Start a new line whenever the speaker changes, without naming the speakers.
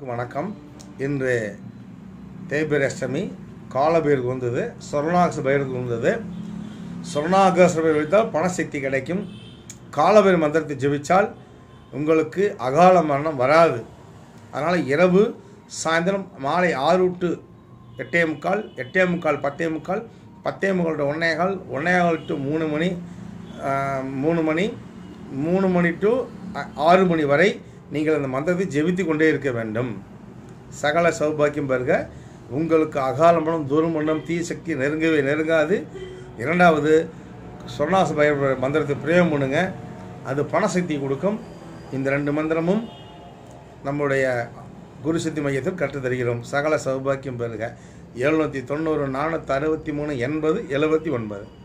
அனைவருக்கும் வணக்கம் இன்று தேய்பிரை அஷ்டமி காலபேருக்கு வந்தது சொர்ணாகச பைரருக்கு வந்தது சொர்ணாகச பைரவர் வைத்தால் பணசக்தி கிடைக்கும் காலபேர் மந்திரத்தை ஜெபிச்சால் உங்களுக்கு அகால மரணம் வராது அதனால் இரவு சாயந்தரம் மாலை ஆறு டு எட்டே முக்கால் எட்டே முக்கால் பத்தே முக்கால் பத்தே முக்கால் டு ஒன்னே கால் ஒன்னே கால் டு மூணு மணி ஆஹ், மூணு மணி மூணு மணி டு அ- ஆறு மணி வரை நீங்கள் அந்த மந்திரத்தை ஜெபித்து கொண்டே இருக்க வேண்டும் சகல சௌபாக்கியம் பெறுக உங்களுக்கு அகால மனம் தூரம் மனம் தீ சக்தி நெருங்கவே நெருங்காது இரண்டாவது சொர்ணாச பய மந்திரத்தை பிரயோகம் பண்ணுங்க அது பணசக்தி கொடுக்கும் இந்த ரெண்டு மந்திரமும் நம்முடைய குரு சித்தி மையத்தில் கற்றுத் தருகிறோம் சகல சௌபாக்கியம் பெறுக எழுநூற்றி தொண்ணூறு நானூற்றி அறுபத்தி மூணு எண்பது எழுபத்தி ஒன்பது